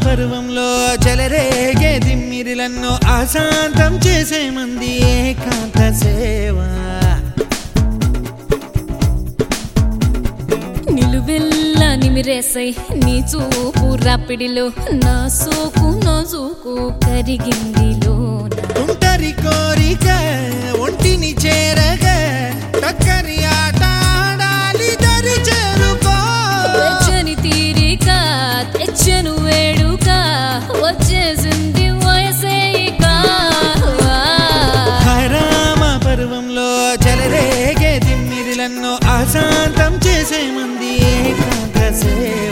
పర్వంలో చెలరేగే దిమ్మిరిలన్నో అశాంతం చేసే మంది ఏకాంత సేవ నిలువెల్లా నిమిరేసై నీ చూపు రాపిడిలో నా సోకు నా సోకు కరిగింది లోన తుంటరి కోరిక ఒంటిని చేరగా టక్కరి ఆట ఆడాలి దరి చేరుకో వెచ్చని తీరిక తెచ్చను వేడుక వచ్చేసింది వయసే ఇక హరామ పర్వంలో చెలరేగే దిమ్మిరిలన్నో అశాంతం చేసే మంది ఏకాంత సేవ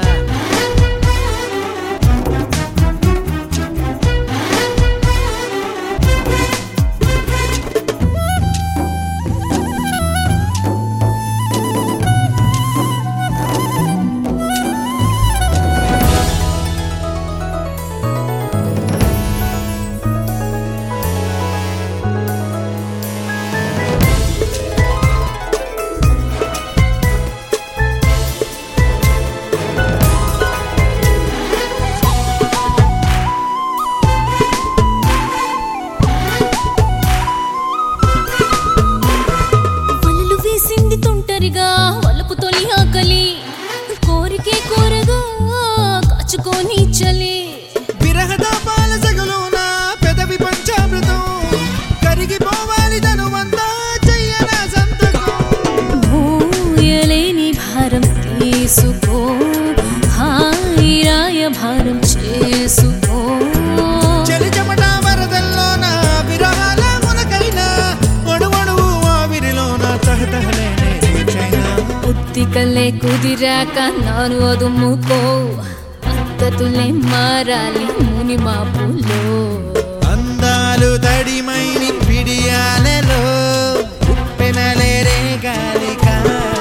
వలలు వేసింది తుంటరిగా వలపు తొలి ఆకలి కోరికే కోరగా కాచుకొని చలి విరహదాపాల సగలోన పెదవి పంచామృతం కరిగిపోవాలి ధనువంతా చెయ్యన సంతకం మోయలేని భారం తీసుకో హాయి రాయ భారం చేసుకో చలి చెమట వరదల్లోన విరహాల మునకైనా ఒడువడువు ఆవిరిలోన తహతహలేనే చైనా ఉత్తికలే కుదిరాక నాను అదుముకో పద్ధతులే మారాలి ముని మాపులో అందాలు తడిమైని పిడియాలలో ఉప్పెనలేరే గాలిక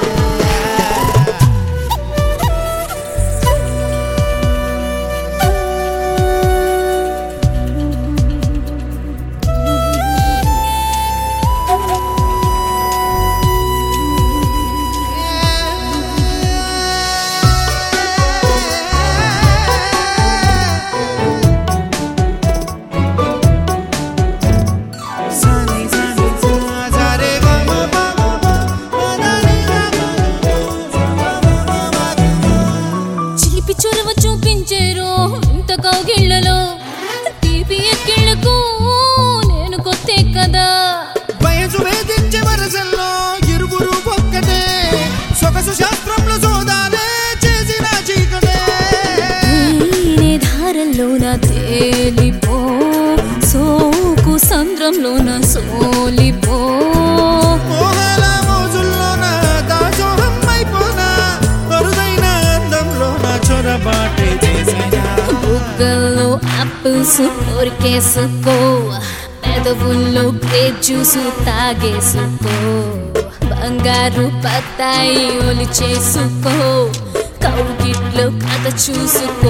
సాని సాని సా సారే గా మా పా మా పా మా దాని గా మా మా మా మా చిలిపి చొరవ చూపించేరో ఇంత కౌగిళ్లలో తీపి ఎక్కిళ్లకు నేను కొత్తే కదా వయసు వేధించే వరసల్లో ఇరువురు ఒక్కటే సొగసు శాస్త్రంలో సోదానే చేసిన చీకటే నేనే ధారల్లోన తేలిపో సోకు సంద్రంలోన సోలిపో మోహాల మోజుల్లోన దాసోహం అయిపోనా అరుదైన అందంలోన చొరబాటే చేసినా బుగ్గల్లో ఆపిల్స్ కొరికేసుకో పెదవుల్లో గ్రేప్ జ్యూస్ తాగేసుకో బంగారు బత్తాయి ఒలి చేసుకో కౌగిట్లో కథ చూసుకో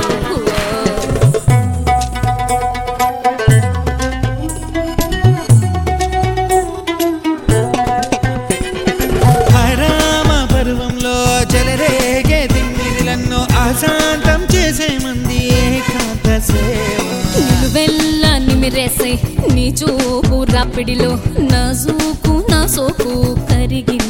హరామ పర్వంలో చెలరేగే దిమ్మిరిలన్నో అశాంతం చేసే మంది ఏకాంత సేవ నిలువెల్లా నిమిరేసై నీ చూపు రాపిడిలో నా సూకు నా సోకు కరిగి